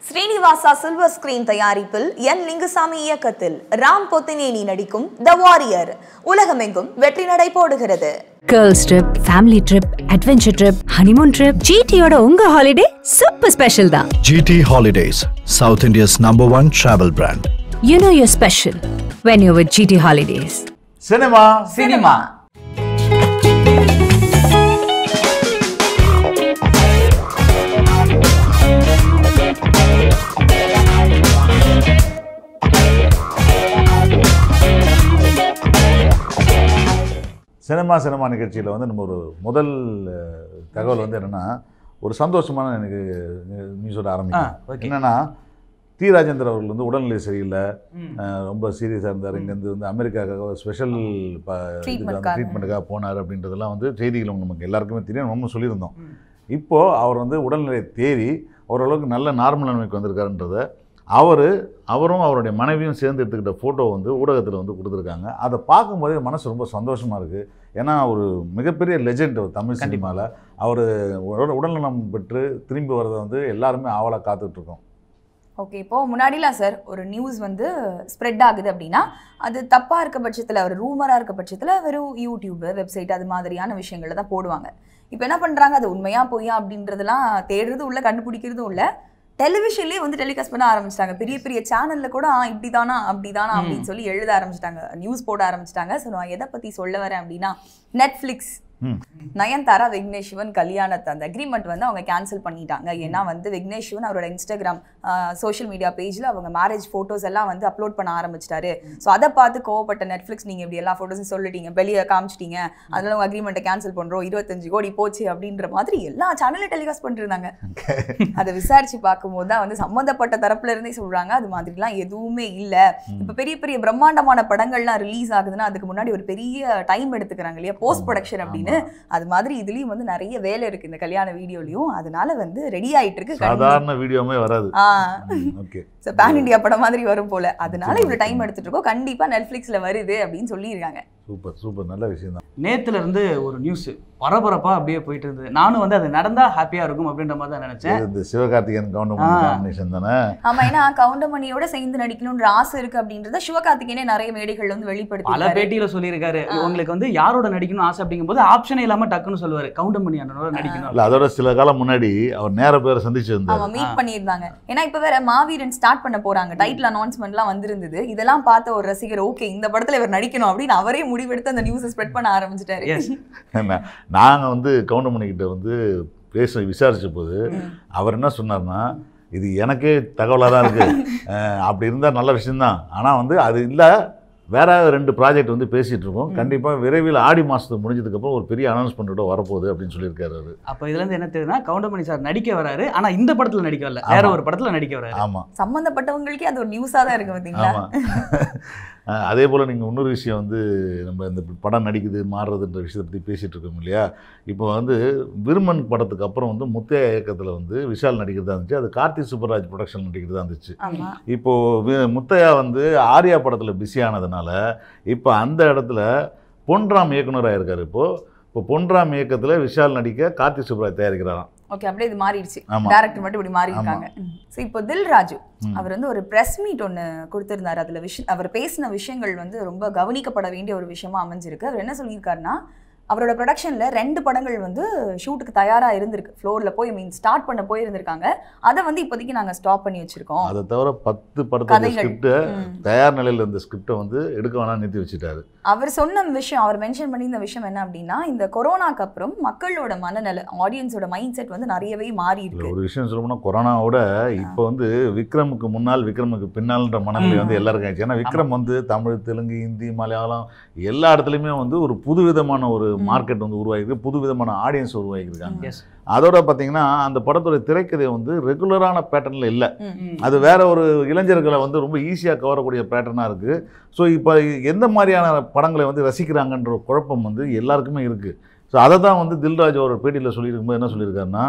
Srinivasa silver screen தயாரிப்பில் என் லிங்குசாமி இயக்கத்தில் ராம் பொத்தினேனி நடிக்கும் த வாரியர் உலகமெங்கும் வெற்றி நடை போடுகிறது girls trip family trip adventure trip honeymoon trip ஜிடியோட உங்க ஹாலிடே சூப்பர் ஸ்பெஷல் தான் GT Holidays, South India's number one travel brand. You know your special when you with GT holidays cinema cinema cinema cinema நிகழ்ச்சியில் வந்து நம்ம ஒரு முதல் அஹ், தகவல் வந்து என்னென்னா ஒரு சந்தோஷமான எனக்கு நியூஸோட ஆ, ஆரம்பிக்கும் okay. என்னென்னா டி ராஜேந்தர் அவர்கள் வந்து உடல்நிலை சரியில்லை அஹ், ரொம்ப சீரியஸாக இருந்தார் இங்கேருந்து வந்து அமெரிக்காவுக்காக ஸ்பெஷல் Treatment-க்காக. ட்ரீட்மெண்ட்டுக்காக போனார் அப்படின்றதெல்லாம் வந்து செய்திகள் நமக்கு எல்லாருக்குமே தெரியும் நம்ம சொல்லியிருந்தோம் இப்போது அவர் வந்து உடல்நிலை தேறி ஓரளவுக்கு நல்ல நார்மல் நிலைமைக்கு வந்திருக்காருன்றத அவர் அவரும் அவருடைய மனைவியும் சேர்ந்து எடுத்துக்கிட்ட ஃபோட்டோ வந்து ஊடகத்தில் வந்து கொடுத்துருக்காங்க அதை பார்க்கும்போதே மனசு ரொம்ப சந்தோஷமாக இருக்குது ஏன்னா ஒரு மிகப்பெரிய லெஜெண்ட் தமிழ் கண்டிப்பா. சினிமாவில் அவர் உடல்நலம் பெற்று திரும்பி வரதை வந்து எல்லாருமே ஆவலாக காத்துட்ருக்கோம் ஓகே இப்போ முன்னாடிலாம் சார் ஒரு நியூஸ் வந்து ஸ்ப்ரெட் ஆகுது அப்படின்னா அது தப்பா இருக்க பட்சத்தில் ஒரு ரூமரா இருக்க பட்சத்தில் வெறும் யூடியூப் வெப்சைட் அது மாதிரியான விஷயங்களை தான் போடுவாங்க இப்போ என்ன பண்றாங்க அது உண்மையா பொய்யா அப்படின்றதெல்லாம் தேடுறது உள்ள கண்டுபிடிக்கிறதும் இல்ல டெலிவிஷன்லேயே வந்து டெலிகாஸ்ட் பண்ண ஆரம்பிச்சிட்டாங்க பெரிய பெரிய சேனல்ல கூட ஆ இப்படிதானா அப்படிதானா அப்படின்னு சொல்லி எழுத ஆரம்பிச்சிட்டாங்க நியூஸ் போட ஆரம்பிச்சிட்டாங்க ஸோ நான் எதை பத்தி சொல்ல வரேன் அப்படின்னா நெட்ஃப்ளிக்ஸ் ம் நயன்தாரா விக்னேஷ் சிவன் கல்யாணத்தை அந்த அக்ரிமெண்ட் வந்து அவங்க கேன்சல் பண்ணிட்டாங்க ஏன்னா வந்து விக்னேஷ் சிவன் அவரோட இன்ஸ்டாகிராம் சோஷியல் மீடியா பேஜில் அவங்க மேரேஜ் ஃபோட்டோஸ் எல்லாம் வந்து அப்லோட் பண்ண ஆரம்பிச்சிட்டாரு ஸோ அதை பார்த்து கோவப்பட்ட நெட்ஃப்ளிக்ஸ் நீங்கள் இப்படி எல்லா ஃபோட்டோஸும் சொல்லிட்டீங்க வெளியே காமிச்சிட்டீங்க அதனால உங்கள் அக்ரிமெண்ட்டை கேன்சல் பண்ணுறோம் இருபத்தஞ்சு கோடி போச்சு அப்படின்ற மாதிரி எல்லா சேனலும் டெலிகாஸ்ட் பண்ணிருந்தாங்க அதை விசாரிச்சு பார்க்கும்போது தான் வந்து சம்மந்தப்பட்ட தரப்புல இருந்தே சொல்றாங்க அது மாதிரிலாம் எதுவுமே இல்ல இப்ப பெரிய பெரிய பிரம்மாண்டமான படங்கள்லாம் ரிலீஸ் ஆகுதுன்னா அதுக்கு முன்னாடி ஒரு பெரிய டைம் எடுத்துக்கிறாங்க இல்லையா போஸ்ட் ப்ரொடக்ஷன் அப்படின்னு அது மாதிரி இதுலயும் வந்து நிறைய வேலை இருக்கு இந்த கல்யாண வீடியோலயும் அதனால வந்து ரெடி ஆயிட்டு இருக்கு சாதாரண வீடியோமே வராது ஆ ஓகே பேன் இந்தியா படம் மாதிரி வரும் போல அதனால இவ்வளவு டைம் எடுத்துட்டு இருக்கோம் கண்டிப்பா நெட்ஃபிளிக்ஸ்ல வருது அப்படின்னு சொல்லியிருக்காங்க சூப்பர் சூப்பர் நல்ல விஷயம் தான் நேத்துல இருந்து ஒரு நியூஸ் பரபரப்பா அப்படியே போயிட்டு இருந்தது நானும் வந்து அது நடந்தா ஹாப்பியா இருக்கும் அப்படின்ற மாதிரி தான் நினைச்சேன் இந்த சிவகார்த்திகேயன் கவுண்டமணி ஆ. காம்பினேஷன் தானே ஆமா ஏன்னா கவுண்டமணியோட சேர்ந்து நடிக்கணும்ன்ற ஆசை இருக்கு அப்படின்றத சிவகார்த்திகேயனே நிறைய மேடைகள்ல வந்து பல வெளிப்படுத்தி பேட்டியில சொல்லியிருக்காரு உங்களுக்கு வந்து யாரோட நடிக்கணும் ஆசை அப்படிங்கும்போது ஆப்ஷனே இல்லாம டக்குன்னு சொல்லுவாரு கவுண்டமணி அண்ணனோட நடிக்கணும் இல்லை அதோட சில காலம் முன்னாடி அவர் நேர பேரை சந்திச்சு ஆமா வந்தார் மீட் பண்ணியிருந்தாங்க ஏன்னா இப்ப வேற மாவீரன் ஸ்டார்ட் பண்ண போறாங்க டைட்டில் அனௌன்ஸ்மெண்ட்லாம் வந்திருந்தது இதெல்லாம் பார்த்த ஒரு ரசிகர் ஓகே இந்த படத்துல இவர் நடிக்கணும் அப்படின்னு அவரே முடிவெடுத்து அந்த நியூஸை ஸ்ப்ரெட் பண்ண ஆரம்பிச்சிட்டாரு எஸ் நாங்கள் வந்து கவுண்டமணி கிட்ட வந்து பேச விசாரிச்ச போது அவர் என்ன சொன்னார்னா இது எனக்கே தகவலாக தான் இருக்குது அப்படி இருந்தால் நல்ல விஷயம்தான் ஆனால் வந்து அது இல்லை வேற ரெண்டு ப்ராஜெக்ட் வந்து பேசிகிட்டு இருக்கோம் கண்டிப்பாக விரைவில் ஆடி மாதத்துக்கு முடிஞ்சதுக்கப்புறம் ஒரு பெரிய அனௌன்ஸ்மெண்ட்டோட வரப்போகுது அப்படின்னு சொல்லியிருக்காரு அவர் அப்ப இதுல இருந்து என்ன தெரியுதுன்னா கவுண்டமணி சார் நடிக்க வராரு ஆனா இந்த படத்துல நடிக்க வரல வேற ஆமா. ஒரு படத்துல நடிக்க வராரு ஆமாம் சம்பந்தப்பட்டவங்களுக்கே அது ஒரு நியூஸா தான் இருக்கு பாத்தீங்களா ஆமாம் அதே போல் நீங்கள் இன்னொரு விஷயம் வந்து நம்ம இந்த படம் நடிக்குது மாறுறதுன்ற விஷயத்தை பற்றி பேசிகிட்டு இருக்கோம் இல்லையா இப்போ வந்து விருமன் படத்துக்கு அப்புறம் வந்து முத்தையா இயக்கத்தில் வந்து விஷால் நடிக்கிறதா இருந்துச்சு அது கார்த்தி சுப்பராஜ் ப்ரொடக்ஷன் நடிக்கிறதா இருந்துச்சு ஆமா இப்போது முத்தையா வந்து ஆர்யா படத்தில் பிஸி ஆனதுனால இப்போ அந்த இடத்துல பொன்ராம் இயக்குனராக இருக்கார் இப்போது இப்போ பொன்ராம் இயக்கத்தில் விஷால் நடிக்க கார்த்தி சுப்பராஜ் தயாரிக்கிறாராம் ஓகே அப்படியே இது மாறிடுச்சு ஆமா. டேரக்டர் மட்டும் இப்படி மாறி இருக்காங்க ஸோ இப்போ தில் ராஜு ம். அவர் வந்து ஒரு பிரஸ் மீட் ஒன்று கொடுத்திருந்தாரு அதுல விஷயம் அவர் பேசின விஷயங்கள் வந்து ரொம்ப கவனிக்கப்பட வேண்டிய ஒரு விஷயமா அமைஞ்சிருக்கு அவர் என்ன சொல்லியிருக்காருன்னா அவரோட ப்ரொடக்ஷன்ல ரெண்டு படங்கள் வந்து ஷூட்டுக்கு தயாரா இருந்திருக்கு ஃப்ளோர்ல போய் மீன் ஸ்டார்ட் பண்ண போயிருந்திருக்காங்க அதை வந்து இப்போதைக்கு நாங்க ஸ்டாப் பண்ணி வச்சிருக்கோம் அதை தவிர பத்து படத்தோட கதைகள். ஸ்கிரிப்டை ம். தயார் நிலையில் இருந்த ஸ்கிரிப்டை வந்து எடுக்க வேணாம் நிறுத்தி வச்சுட்டாரு அவர் சொன்ன விஷயம் அவர் மென்ஷன் பண்ணியிருந்த விஷயம் என்ன அப்படின்னா இந்த கொரோனாக்கு அப்புறம் மக்களோட மனநிலை ஆடியன்ஸோட மைண்ட் செட் வந்து நிறையவே மாறி இல்ல இருக்கு ஒரு விஷயம் சொல்லணும்னா கொரோனாவோட இப்போ வந்து விக்ரமுக்கு முன்னால் விக்ரமுக்கு பின்னால்ன்ற மனநிலை வந்து எல்லாருக்கும் ஆயிடுச்சு ஏன்னா விக்ரம் வந்து தமிழ் தெலுங்கு ஹிந்தி மலையாளம் எல்லா இடத்துலையுமே வந்து ஒரு புதுவிதமான ஒரு மார்க்கெட் வந்து உருவாகிருக்கு புதுவிதமான ஆடியன்ஸ் உருவாகியிருக்காங்க எஸ் அதோட பார்த்தீங்கன்னா அந்த படத்தோட திரைக்கதை வந்து ரெகுலரான பேட்டர்னில் இல்லை ம். அது வேற ஒரு இளைஞர்களை வந்து ரொம்ப ஈஸியாக கவரக்கூடிய பேட்டர்னாக இருக்குது ஸோ இப்போ எந்த மாதிரியான படங்களை வந்து ரசிக்கிறாங்கன்ற ஒரு குழப்பம் வந்து எல்லாருக்குமே இருக்குது ஸோ அதை தான் வந்து தில்ராஜ் ஒரு பேட்டியில் சொல்லியிருக்கும்போது என்ன சொல்லியிருக்காருன்னா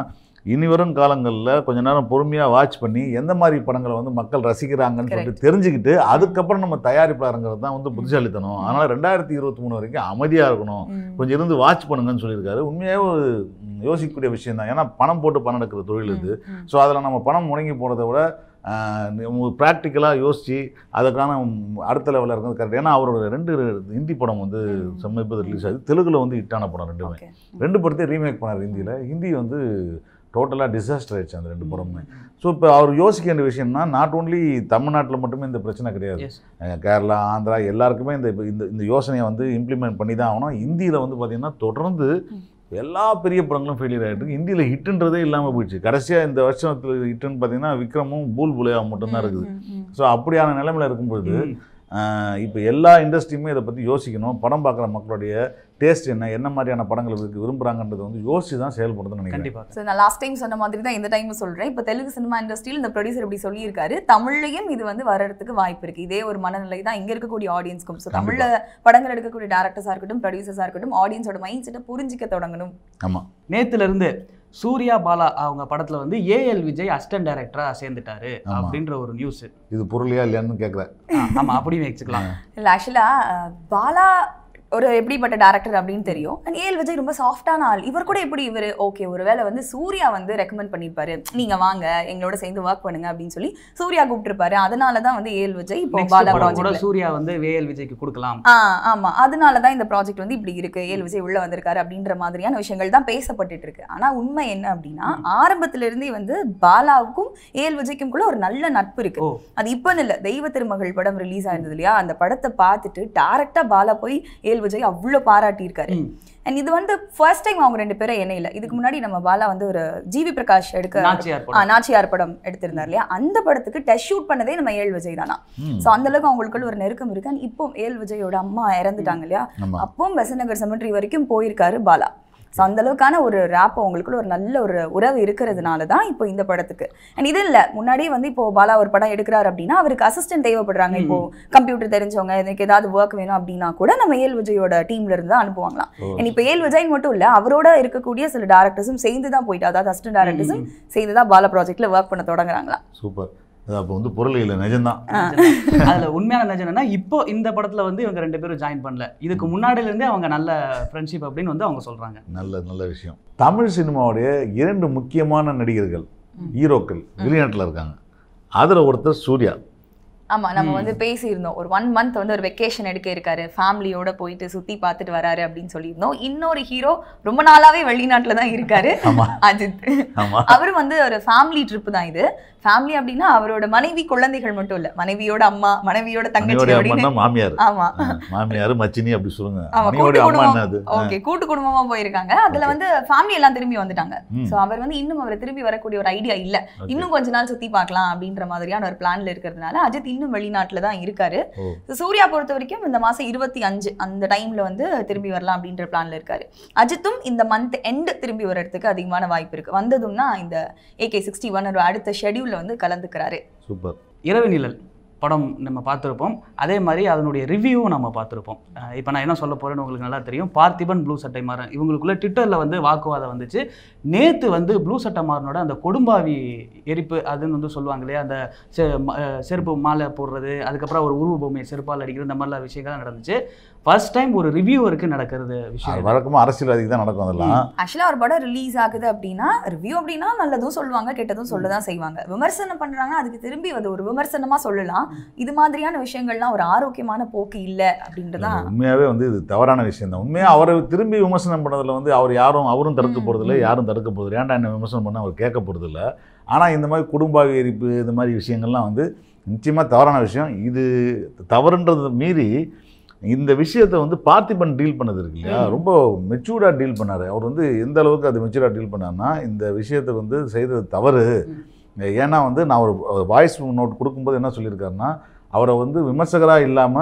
இனி வரும் காலங்களில் கொஞ்ச நேரம் பொறுமையாக வாட்ச் பண்ணி எந்த மாதிரி படங்களை வந்து மக்கள் ரசிக்கிறாங்கன்னு சொல்லிட்டு தெரிஞ்சுக்கிட்டு அதுக்கப்புறம் நம்ம தயாரிப்பாளருங்கிறது தான் வந்து புத்திசாலித்தனம் அதனால் ரெண்டாயிரத்தி இருபத்தி மூணு வரைக்கும் அமைதியாக இருக்கணும் ம். கொஞ்சம் இருந்து வாட்ச் பண்ணுங்கன்னு சொல்லியிருக்காரு உண்மையாகவே ஒரு ம், யோசிக்கக்கூடிய விஷயம் தான் ஏன்னா பணம் போட்டு பணம் எடுக்கிற தொழில் இது ம், ம். ஸோ அதில் நம்ம பணம் முடங்கி போகிறத விட ப்ராக்டிக்கலாக யோசித்து அதுக்கான ம், அடுத்த லெவலில் இருக்கிறது கரெக்ட் ஏன்னா அவரோட ரெண்டு ஹிந்தி படம் வந்து ம். சமீபத்தில் ரிலீஸ் ஆகுது தெலுங்குல வந்து ஹிட்டான படம் ரெண்டுமே Okay. ரெண்டு படத்தையும் ரீமேக் பண்ணார் ஹிந்தியில் ஹிந்தி வந்து டோட்டலாக டிசாஸ்டர் ஆயிடுச்சு அந்த ரெண்டு படமுமே ஸோ இப்போ அவர் யோசிக்க வேண்டிய விஷயம்னா நாட் ஓன்லி தமிழ்நாட்டில் மட்டுமே இந்த பிரச்சனை கிடையாது எஸ் அஹ் கேரளா ஆந்திரா எல்லாருக்குமே இந்த இப்ப இந்த இந்த யோசனையை வந்து இம்ப்ளிமெண்ட் பண்ணி தான் ஆகணும் இந்தியில் வந்து பார்த்திங்கன்னா தொடர்ந்து எல்லா பெரிய படங்களும் ஃபெயிலியர் ஆகிட்டு இருக்கு இந்தியில் ஹிட்டுன்றதே இல்லாமல் போயிடுச்சு கடைசியாக இந்த வருஷத்தில் ஹிட்டுன்னு பார்த்தீங்கன்னா விக்ரமும் பூல் புலையா மட்டும்தான் இருக்குது ம், ம், ம். ஸோ அப்படியான நிலைமையில் இருக்கும்பொழுது ம். இப்போ எல்லா இண்டஸ்ட்ரியுமே இதை பற்றி யோசிக்கணும் படம் பார்க்குற மக்களுடைய டேஸ்ட் என்ன என்ன மாதிரியான படங்கள் விரும்பி- விரும்புறாங்கன்றது வந்து யோசிச்சு தான் செயல்படுதுன்னு நினைக்கிறேன் கண்டிப்பா ஸோ நான் லாஸ்ட் டைம் சொன்ன மாதிரி தான் இந்த டைம் சொல்றேன் இப்போ தெலுங்கு சினிமா இண்டஸ்ட்ரியில் இந்த ப்ரொடியூசர் இப்படி சொல்லியிருக்காரு தமிழ்லையும் இது வந்து வர்றதுக்கு வாய்ப்பு இருக்கு இதே ஒரு மனநிலை தான் இங்க இருக்கக்கூடிய ஆடியன்ஸ்க்கும் ஸோ தமிழ்ல படங்கள் எடுக்கக்கூடிய டேரக்டர்ஸா இருக்கட்டும் ப்ரொடியூசர்ஸா இருக்கட்டும் ஆடியன்ஸோட மைண்ட் செட்டை புரிஞ்சிக்க தொடங்கணும் ஆமாம் நேத்துல இருந்து சூர்யா பாலா அவங்க படத்துல வந்து ஏஎல் விஜய் அசிஸ்டன்ட் டைரக்டரா சேர்ந்துட்டாரு ஆமா. அப்படின்ற ஒரு நியூஸ் இது பொருளையா இல்லையான்னு கேட்குறேன் ஆமா அப்படியும் வச்சுக்கலாம் இல்லை ஆக்சுவலாக பாலா ஒரு எப்படிப்பட்ட டேரக்டர் அப்படின்னு தெரியும் அண்ட் ஏஎல் விஜய் ரொம்ப சாஃப்டான ஆள் இவர் கூட எப்படி இவர் ஓகே ஒருவேளை வந்து சூர்யா வந்து ரெக்கமெண்ட் பண்ணியிருப்பாரு நீங்க வாங்க எங்களோட சேர்ந்து ஒர்க் பண்ணுங்க அப்படின்னு சொல்லி சூர்யா கூப்பிட்டுருப்பாரு அதனால தான் வந்து ஏஎல் விஜய் இப்போ Next பாலா படம் கூட ப்ராஜெக்ட் சூர்யா வந்து ஏஎல் விஜய்க்கு கொடுக்கலாம் ஆ ஆமா அதனால தான் இந்த ப்ராஜெக்ட் வந்து இப்படி இருக்கு ஏழு விஜய் உள்ள வந்திருக்காரு அப்படின்ற மாதிரியான விஷயங்கள் தான் பேசப்பட்டுட்டு இருக்கு ஆனா உண்மை என்ன அப்படின்னா ஆரம்பத்துல இருந்தே வந்து பாலாவுக்கும் ஏழு விஜய்க்கும் கூட ஒரு நல்ல நட்பு இருக்கு ஓ. அது இப்பன்னு இல்ல தெய்வ திருமகள் படம் ரிலீஸ் ஆயிருந்தது இல்லையா அந்த படத்தை பார்த்துட்டு டேரக்டா பாலா போய் ஏழு விஜய் அவ்வளவு பாராட்டியிருக்காரு ம். அண்ட் இது வந்து ஃபர்ஸ்ட் டைம் அவங்க ரெண்டு பேரும் இணையில இதுக்கு முன்னாடி நம்ம பாலா வந்து ஒரு ஜிவி பிரகாஷ் எடுக்க நாச்சியார் ஆ, படம் நாச்சியார் படம் எடுத்திருந்தார் இல்லையா அந்த படத்துக்கு டெஸ்ட் ஷூட் பண்ணதே நம்ம ஏழு விஜய் தானா ம். ஸோ அந்த அளவுக்கு அவங்களுக்குள்ள ஒரு நெருக்கம் இருக்கு And இப்போ ஏல் விஜயோட அம்மா இறந்துட்டாங்க இல்லையா ஆமாம் அப்பவும் பெசநகர் செமெட்ரி வரைக்கும் போயிருக்காரு பாலா ஸோ அந்த அளவுக்கான ஒரு ரேப் அவங்களுக்குள்ள ஒரு நல்ல ஒரு உறவு இருக்கிறதுனால தான் இப்போ இந்த படத்துக்கு அண்ட் இது இல்லை முன்னாடியே வந்து இப்போ பாலா ஒரு படம் எடுக்கிறாரு அப்படின்னா அவருக்கு அசிஸ்டன்ட் தேவைப்படுறாங்க இப்போ கம்ப்யூட்டர் தெரிஞ்சவங்க எனக்கு ஏதாவது ஒர்க் வேணும் அப்படின்னா கூட நம்ம ஏல் விஜயோட டீம்ல இருந்து தான் அனுப்புவாங்களாம் ஓ. அண்ட் இப்போ ஏல் விஜய் மட்டும் இல்லை அவரோட இருக்கக்கூடிய சில டேரக்டர்ஸும் சேர்ந்து தான் போயிட்டு அதாவது அசிஸ்டன்ட் டேரக்டர்ஸும் சேர்ந்து தான் பாலா ப்ராஜெக்ட்ல ஒர்க் பண்ண தொடங்குறாங்களாம் சூப்பர் அது அப்போ வந்து பொருள் இல்லை நிஜம்தான் அதுல உண்மையான நிஜம் என்னன்னா இப்போ இந்த படத்துல வந்து இவங்க ரெண்டு பேரும் ஜாயின் பண்ணல இதுக்கு முன்னாடில இருந்தே அவங்க நல்ல ஃப்ரெண்ட்ஷிப் அப்படின்னு வந்து அவங்க சொல்றாங்க நல்ல நல்ல விஷயம் தமிழ் சினிமாவுடைய இரண்டு முக்கியமான நடிகர்கள் ஹீரோக்கள் வெளிநாட்டில் இருக்காங்க அதில் ஒருத்தர் சூர்யா ஆமா நம்ம வந்து பேசியிருந்தோம் ஒரு ஒன் மந்த் வந்து ஒரு வெக்கேஷன் எடுக்க இருக்காரு ஃபேமிலியோட போயிட்டு சுத்தி பார்த்துட்டு வராரு அப்படின்னு சொல்லியிருந்தோம் இன்னொரு ஹீரோ ரொம்ப நாளாவே வெளிநாட்டுல தான் இருக்காரு ஆமா அஜித் ஆமாம் அவரும் வந்து ஒரு ஃபேமிலி ட்ரிப் தான் இது ஃபேமிலி அப்படின்னா அவரோட மனைவி குழந்தைகள் மட்டும் இல்ல மனைவியோட அம்மா மனைவியோட தங்கச்சி மணியோடைய அப்படின்னு அம்மா மாமியார் ஆமா ஆ, மாமியார் மச்சினி அப்படி சொல்லுங்க ஆமா கூட்டு மணியோடைய அம்மா குடும்பம் என்னது ஓகே கூட்டு குடும்பமா போயிருக்காங்க அதுல வந்து ஃபேமிலி எல்லாம் திரும்பி வந்துட்டாங்க ம். சோ அவர் வந்து இன்னும் அவர் திரும்பி வரக்கூடிய ஒரு ஐடியா இல்ல Okay. இன்னும் கொஞ்ச நாள் சுத்தி பார்க்கலாம் அப்படின்ற மாதிரியான ஒரு பிளான்ல இருக்கிறதுனால அஜித் இன்னும் வெளிநாட்டுல தான் இருக்காரு ஓ. So, சூர்யா பொறுத்த வரைக்கும் இந்த மாசம் இருபத்தி அஞ்சு அந்த டைம்ல வந்து திரும்பி வரலாம் அப்படின்ற பிளான்ல இருக்காரு அஜித்தும் இந்த மந்த் எண்ட் திரும்பி வர்றதுக்கு அதிகமான வாய்ப்பு இருக்கு வந்ததும்னா இந்த ஏகே சிக்ஸ்டி ஒன் அடுத்த ஷெடியூல்ல வந்து கலந்துக்கிறாரு சூப்பர் இரவு நிழல் படம் நம்ம பார்த்துருப்போம் அதே மாதிரி அதனுடைய ரிவ்யூவும் நம்ம பார்த்துருப்போம் இப்போ நான் என்ன சொல்ல போறேன்னு உங்களுக்கு நல்லா தெரியும் பார்த்திபன் ப்ளூ சட்டை மாறன் இவங்களுக்குள்ள ட்விட்டரில் வந்து வாக்குவாதம் வந்துச்சு நேற்று வந்து ப்ளூ சட்டை மாறனோட அந்த கொடும்பாவி எரிப்பு அதுன்னு வந்து சொல்லுவாங்க இல்லையா அந்த செ- ம- அஹ் செருப்பு மாலை போடுறது அதுக்கப்புறம் ஒரு உருவ பொம்மையை செருப்பால் அடிக்கிறது இந்த மாதிரிலாம் விஷயங்கள்லாம் நடந்துச்சு ஃபர்ஸ்ட் டைம் ஒரு ரிவ்யூவருக்கு நடக்கிறது விஷயம் இது. வழக்கமாக அரசியல்வாதிக்கு தான் நடக்கும் அதெல்லாம் ஆக்சுவலா ஒரு படம் ரிலீஸ் ஆகுது அப்படின்னா ரிவ்யூ அப்படின்னா நல்லதும் சொல்லுவாங்க கெட்டதும் சொல்ல தான் செய்வாங்க விமர்சனம் பண்றாங்கன்னா அதுக்கு திரும்பி அது ஒரு விமர்சனமா சொல்லலாம் இது மாதிரியான விஷயங்கள்லாம் ஒரு ஆரோக்கியமான போக்கு இல்ல அப்படின்றதான் உண்மையாகவே வந்து இது தவறான விஷயம் தான் உண்மையாக அவரை திரும்பி விமர்சனம் பண்ணதில் வந்து அவர் யாரும் அவரும் தடுக்க ம், போகிறதில்ல யாரும் தடுக்க போகிறது ஏன்டா என்ன விமர்சனம் பண்ண அவர் கேட்க போகிறதில்ல ஆனால் இந்த மாதிரி குடும்ப எரிப்பு இந்த மாதிரி விஷயங்கள்லாம் வந்து நிச்சயமாக தவறான விஷயம் இது தவறுன்றதை மீறி இந்த விஷயத்தை வந்து பார்த்திபன் டீல் பண்ணது இருக்கு இல்லையா ம். ரொம்ப மெச்சூர்டாக டீல் பண்ணார் அவர் வந்து எந்த அளவுக்கு அது மெச்சூர்டாக டீல் பண்ணார்னா இந்த விஷயத்தை வந்து செய்தது தவறு ஏன்னா வந்து நான் ஒரு வாய்ஸ் நோட் கொடுக்கும்போது என்ன சொல்லியிருக்காருன்னா அவரை வந்து விமர்சகராக இல்லாமல்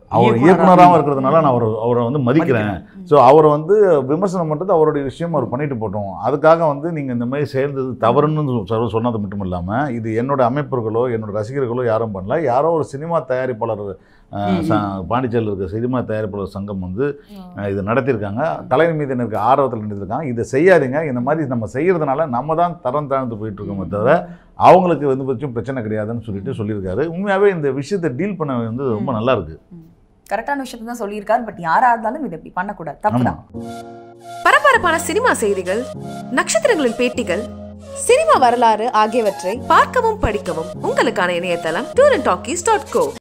அவர் இயக்குனரா- இயக்குனராகவும் இருக்கிறதுனால நான் அவரை அவரை வந்து மதிக்கிறேன் ஸோ அவரை வந்து விமர்சனம் பண்ணுறது அவருடைய விஷயம் அவர் பண்ணிட்டு போட்டோம் அதுக்காக வந்து நீங்கள் இந்த மாதிரி சேர்ந்தது தவறுன்னு சொ- சொன்னது மட்டும் இல்லாமல் இது என்னோட அமைப்புகளோ என்னோட ரசிகர்களோ யாரும் பண்ணல யாரோ ஒரு சினிமா தயாரிப்பாளர் அஹ், ச- பாண்டிச்சேரியில் இருக்க சினிமா தயாரிப்பாளர் சங்கம் வந்து அஹ், இது நடத்தியிருக்காங்க கலை மீது எனக்கு ஆர்வத்தில் நடத்திருக்காங்க இதை செய்யாதீங்க இந்த மாதிரி நம்ம செய்யறதுனால நம்ம தான் தரம் தாழ்ந்து போயிட்டு இருக்கோமே தவிர அவங்களுக்கு வந்து பட்சம் பிரச்சனை கிடையாதுன்னு சொல்லிட்டு சொல்லியிருக்காரு உண்மையாகவே இந்த விஷயத்தை டீல் பண்ண வந்து ரொம்ப நல்லா இருக்கு கரெக்டான விஷயத்தை தான் சொல்லியிருக்காரு பட் யாரா இருந்தாலும் இது இப்படி பண்ணக்கூடாது தப்பு ஆமா தான் பரபரப்பான சினிமா செய்திகள் நட்சத்திரங்களின் பேட்டிகள் சினிமா வரலாறு ஆகியவற்றை பார்க்கவும் படிக்கவும் உங்களுக்கான இணையதளம் tour and talkies dot go